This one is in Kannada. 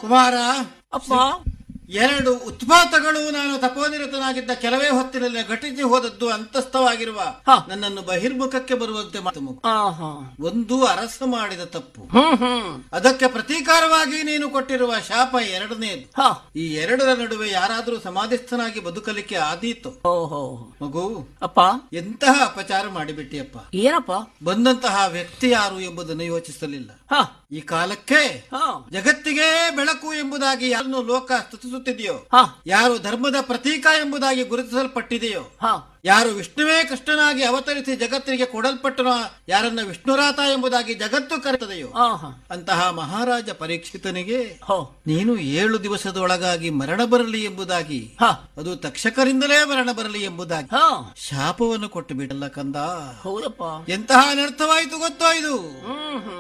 ಕುಮಾರ ಅಪ್ಪ ಎರಡು ಉತ್ಪಾತಗಳು ನಾನು ತಪೋನಿರತನಾಗಿದ್ದ ಕೆಲವೇ ಹೊತ್ತಿನಲ್ಲಿ ಘಟಿಸಿ ಹೋದದ್ದು ಅಂತಸ್ಥವಾಗಿರುವ ಹ. ನನ್ನನ್ನು ಬಹಿರ್ಮುಖಕ್ಕೆ ಬರುವಂತೆ ಮಾತು ಮುಖ. ಆಹಾ ಒಂದು ಅರಸ ಮಾಡಿದ ತಪ್ಪು ಹ್ಮ್ ಹ್ಮ್ ಅದಕ್ಕೆ ಪ್ರತೀಕಾರವಾಗಿ ನೀನು ಕೊಟ್ಟಿರುವ ಶಾಪ ಎರಡನೇದು ಹ ಈ ಎರಡರ ನಡುವೆ ಯಾರಾದರೂ ಸಮಾಧಿಸ್ಥನಾಗಿ ಬದುಕಲಿಕ್ಕೆ ಆದೀತು ಓಹೋ ಮಗು ಅಪ್ಪ ಎಂತಹ ಅಪಚಾರ ಮಾಡಿಬಿಟ್ಟಿಯಪ್ಪ ಏನಪ್ಪ ಬಂದಂತಹ ವ್ಯಕ್ತಿ ಯಾರು ಎಂಬುದನ್ನು ಯೋಚಿಸಲಿಲ್ಲ ಹ ಈ ಕಾಲಕ್ಕೆ ಹ ಜಗತ್ತಿಗೆ ಬೆಳಕು ಎಂಬುದಾಗಿ ಯಾರನ್ನು ಲೋಕ ಸ್ತುತಿಸುತ್ತಿದೆಯೋ ಹ ಯಾರು ಧರ್ಮದ ಪ್ರತೀಕ ಎಂಬುದಾಗಿ ಗುರುತಿಸಲ್ಪಟ್ಟಿದೆಯೋ ಹ ಯಾರು ವಿಷ್ಣುವೇ ಕೃಷ್ಣನಾಗಿ ಅವತರಿಸಿ ಜಗತ್ತಿಗೆ ಕೊಡಲ್ಪಟ್ಟನ ಯಾರನ್ನ ವಿಷ್ಣುರಾತ ಎಂಬುದಾಗಿ ಜಗತ್ತು ಕರೆತದೆಯೋ ಆಹಾ ಅಂತಹ ಮಹಾರಾಜ ಪರೀಕ್ಷಿತನಿಗೆ ಹೋ ನೀನು ಏಳು ದಿವಸದೊಳಗಾಗಿ ಮರಣ ಬರಲಿ ಎಂಬುದಾಗಿ ಹ ಅದು ತಕ್ಷಕರಿಂದಲೇ ಮರಣ ಬರಲಿ ಎಂಬುದಾಗಿ ಹ ಶಾಪವನ್ನು ಕೊಟ್ಟು ಬಿಡಲ್ಲ ಕಂದ ಹೌದಪ್ಪ ಎಂತಹ ಅನರ್ಥವಾಯಿತು ಗೊತ್ತೋ ಇದು ಹ್ಮ್ ಹ್ಮ್